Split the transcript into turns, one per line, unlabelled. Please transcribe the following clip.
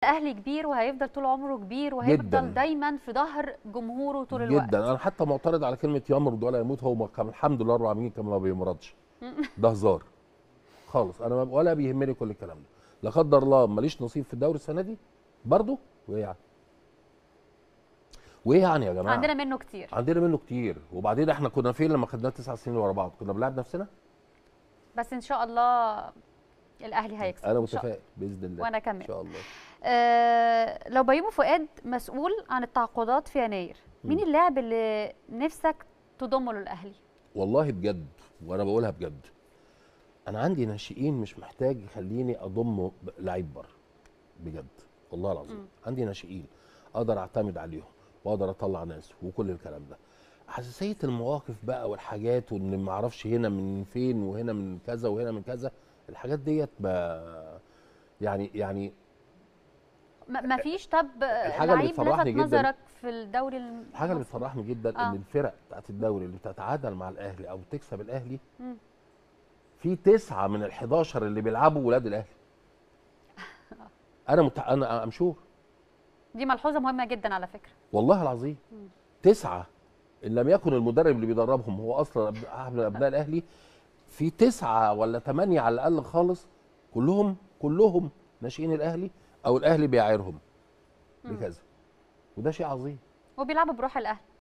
الاهلي كبير وهيفضل طول عمره كبير وهيفضل
جداً.
دايما في ظهر جمهوره طول الوقت
جدا انا حتى معترض على كلمه يمرض ولا يموت هو ما كان الحمد لله رب العالمين كان ما بيمرضش ده هزار خالص انا ما- ولا بيهمني كل الكلام ده لا قدر الله ماليش نصيب في الدوري السنه دي برضه وايه يعني وايه يعني يا جماعه
عندنا منه كتير
عندنا منه كتير وبعدين احنا كنا فين لما خدناه تسع سنين ورا بعض كنا بنلعب نفسنا
بس ان شاء الله الاهلي هيكسب
انا
إن شاء-
متفائل باذن الله
وانا
ان
كمان
شاء الله
آه لو بيومي فؤاد مسؤول عن التعاقدات في يناير مين
مم.
اللاعب اللي نفسك تضمه للاهلي
والله بجد وانا بقولها بجد انا عندي ناشئين مش محتاج يخليني اضم ب- لعيب بره بجد والله العظيم
مم.
عندي ناشئين اقدر اعتمد عليهم واقدر اطلع ناس وكل الكلام ده حساسيه المواقف بقى والحاجات وان ما اعرفش هنا من فين وهنا من كذا وهنا من كذا الحاجات ديت ما يعني يعني
ما فيش طب
الحاجة اللي
لعيب
بتفرحني
لفت
جداً-
نظرك في الدوري الم-
الحاجه اللي
المصري؟
بتفرحني جدا
آه.
ان الفرق بتاعت الدوري اللي بتتعادل مع الاهلي او تكسب الاهلي
مم.
في تسعه من ال 11 اللي بيلعبوا ولاد الاهلي انا مت... انا امشور
دي ملحوظه مهمه جدا على فكره
والله العظيم
مم.
تسعه ان لم يكن المدرب اللي بيدربهم هو اصلا أب- احد من ابناء الاهلي في تسعه ولا ثمانيه على الاقل خالص كلهم كلهم ناشئين الاهلي او الاهلي بيعايرهم
مم.
بكذا وده شيء عظيم
وبيلعبوا بروح الاهلي